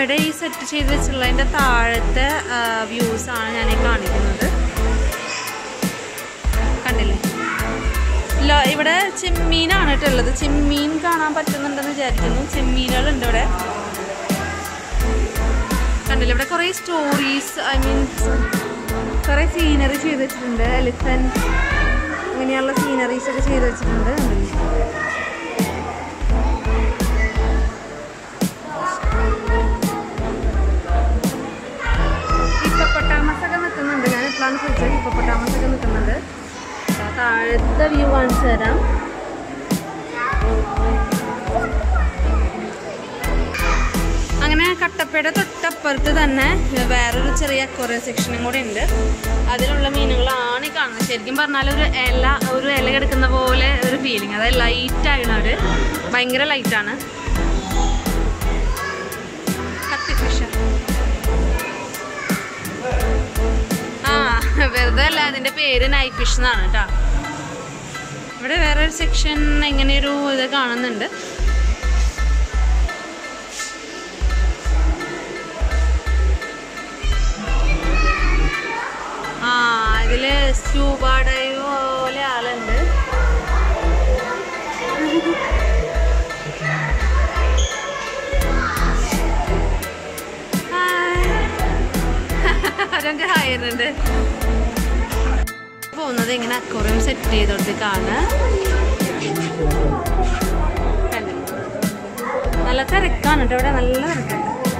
കട്ടപ്പയുടെ ഈ സെറ്റ് ചെയ്ത് വെച്ചിട്ടുള്ളതിൻ്റെ താഴത്തെ വ്യൂസ് ആണ് ഞാൻ ഈ കാണിക്കുന്നത് കണ്ടില്ലേ ഇല്ല ഇവിടെ ചെമ്മീനാണ് കേട്ടോ ഉള്ളത് ചെമ്മീൻ കാണാൻ പറ്റുന്നുണ്ടെന്ന് വിചാരിക്കുന്നു ചെമ്മീനുകളുണ്ട് ഇവിടെ കണ്ടില്ലേ ഇവിടെ കുറേ സ്റ്റോറീസ് ഐ മീൻ കുറേ സീനറി ചെയ്ത് വെച്ചിട്ടുണ്ട് എലിഫൻറ്റ് അങ്ങനെയുള്ള സീനറീസ് ഒക്കെ ചെയ്ത് വെച്ചിട്ടുണ്ട് കണ്ടില്ലേ ഹിപ്പപ്പൊട്ടാമസ് ഒക്കെ നിൽക്കുന്നുണ്ട് ഞാൻ എപ്പോഴാണ് ചോദിച്ചത് ഹിപ്പപ്പൊട്ടാമസ് ഒക്കെ നിൽക്കുന്നുണ്ട് ആ താഴത്തെ വ്യൂ കാണിച്ചു തരാം അങ്ങനെ കട്ടപ്പയുടെ തൊട്ടപ്പുറത്ത് തന്നെ വേറൊരു ചെറിയ അക്വറിയം സെക്ഷനും കൂടെ ഉണ്ട് അതിലുള്ള മീനുകളാണ് ഈ കാണുന്നത് ശരിക്കും പറഞ്ഞാൽ ഒരു ഇല ഒരു ഇല കിടക്കുന്ന പോലെ ഒരു ഫീലിംഗ് അതായത് ലൈറ്റ് ആയിരുന്നു അവര് ഭയങ്കര ലൈറ്റാണ് കത്തി ഫിഷ് ആ വെറുതെ അല്ല അതിന്റെ പേര് നൈറ്റ് ഫിഷ് എന്നാണ് കേട്ടോ ഇവിടെ വേറൊരു സെക്ഷൻ എങ്ങനെയൊരു ഇത് കാണുന്നുണ്ട് ആ ഇതില് സ്കൂബ ഡൈവ് പോലെ ആളുണ്ട് അവരൊക്കെ ഹായിരുന്നുണ്ട് പോകുന്നത് ഇങ്ങനെ അക്വറിയം സെറ്റ് ചെയ്തോടത്തേക്കാണ് നല്ല തിരക്കാണ് കേട്ടോ ഇവിടെ നല്ല തിരക്കുണ്ട്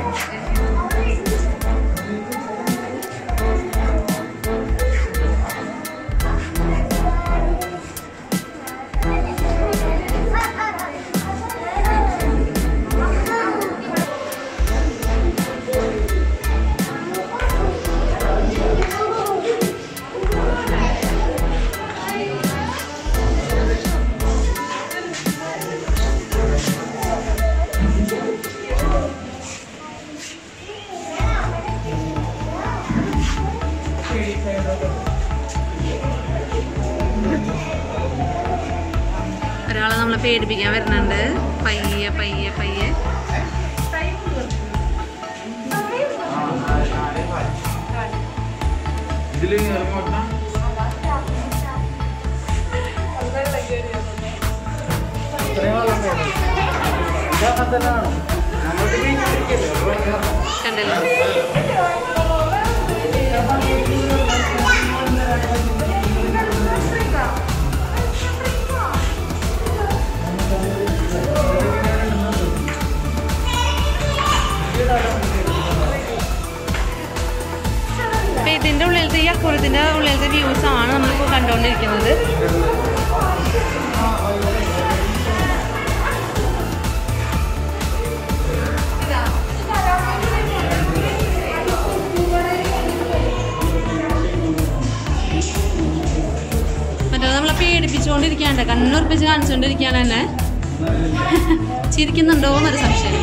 ഒരാളെ നമ്മളെ പേടിപ്പിക്കാൻ വരുന്നുണ്ട് പയ്യെ പയ്യെ പയ്യെ ഇതില് ഇറങ്ങോട്ടാ കണ്ടല്ലോ അപ്പൊ ഇതിന്റെ ഉള്ളിലത്തെ ഈ അക്കൂറത്തിന്റെ ഉള്ളിലത്തെ വ്യൂസ് ആണ് നമ്മളിപ്പോ കണ്ടുകൊണ്ടിരിക്കുന്നത് മറ്റേ നമ്മളെ പേടിപ്പിച്ചുകൊണ്ടിരിക്കാണ്ട് കണ്ണുറപ്പിച്ച് കാണിച്ചുകൊണ്ടിരിക്കാണ് തന്നെ ചിരിക്കുന്നുണ്ടോ എന്നൊരു സംശയം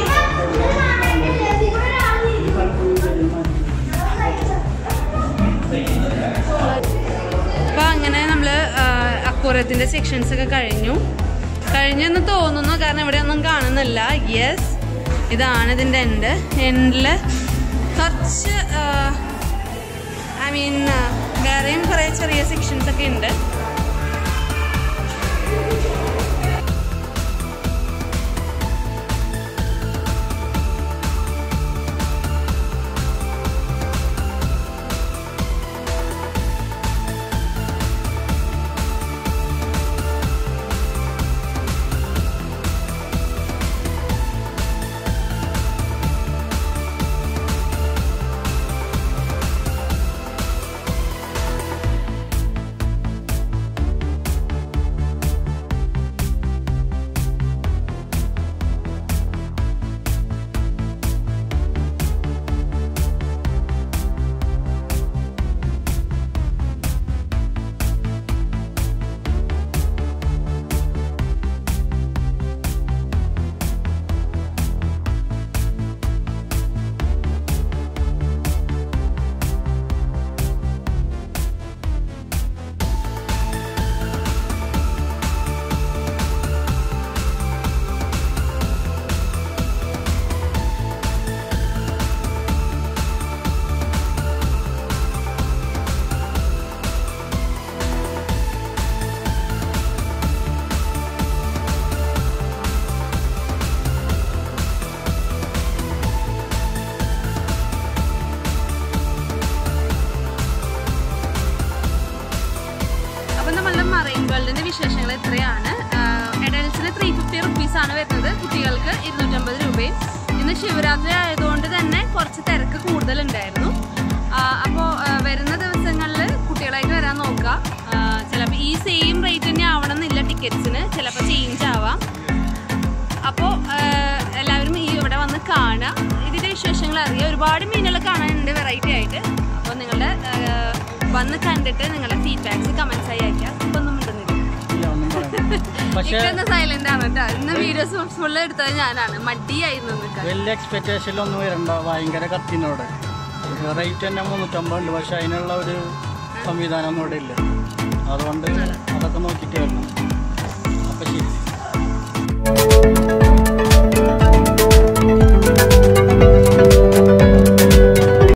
അപ്പൊ അങ്ങനെ നമ്മള് അക്വറത്തിന്റെ സെക്ഷൻസ് ഒക്കെ കഴിഞ്ഞു കഴിഞ്ഞെന്ന് തോന്നുന്നു കാരണം ഇവിടെ ഒന്നും കാണുന്നില്ല യെസ് ഇതാണ് ഇതിന്റെ എൻഡ് എൻഡില് കുറച്ച് ഐ മീൻ വേറെയും കുറേ ചെറിയ സെക്ഷൻസ് ഒക്കെ ഉണ്ട് ഇതിന്റെ വിശേഷങ്ങൾ ഇത്രയാണ് എഡൽസിന് ത്രീ ഫിഫ്റ്റി റുപ്പീസ് ആണ് വരുന്നത് കുട്ടികൾക്ക് ഇരുന്നൂറ്റമ്പത് രൂപയും ഇന്ന് ശിവരാത്രി ആയതുകൊണ്ട് തന്നെ കുറച്ച് തിരക്ക് കൂടുതലുണ്ടായിരുന്നു അപ്പോൾ വരുന്ന ദിവസങ്ങളിൽ കുട്ടികളായിട്ട് വരാൻ നോക്കുക ചിലപ്പോൾ ഈ സെയിം റേറ്റ് തന്നെ ആവണം എന്നില്ല ടിക്കറ്റ്സിന് ചിലപ്പോൾ ചേഞ്ച് ആവാം അപ്പോൾ എല്ലാവരും ഈ ഇവിടെ വന്ന് കാണുക ഇതിൻ്റെ വിശേഷങ്ങൾ അറിയുക ഒരുപാട് മീനുകൾ കാണാനുണ്ട് വെറൈറ്റി ആയിട്ട് അപ്പോൾ നിങ്ങളുടെ ആ, വന്ന് കണ്ടിട്ട് നിങ്ങളുടെ ഫീഡ്ബാക്സ് കമൻസ് ആയി അയക്കാം ഇപ്പൊ ഒന്നും മിണ്ടുന്നില്ല ഇല്ല ഒന്നും പറയാം പക്ഷേ ഇക്കെന്ന് സൈലന്റ് ആണ് കേട്ടോ ഇന്ന് വീഡിയോസ് ഫുള്ള് എടുത്തത് ഞാനാണ് മടിയായിരുന്നു നിൽക്കാൻ വലിയ എക്സ്പെക്റ്റേഷനിലൊന്നും വരണ്ട ഭയങ്കര കത്തിനോട് റേറ്റ് തന്നെ മുന്നൂറ്റമ്പത് ഉണ്ട് പക്ഷെ അതിനുള്ള ഒരു സംവിധാനം ഒന്നും ഇവിടെ ഇല്ല അതുകൊണ്ട് അതൊക്കെ നോക്കി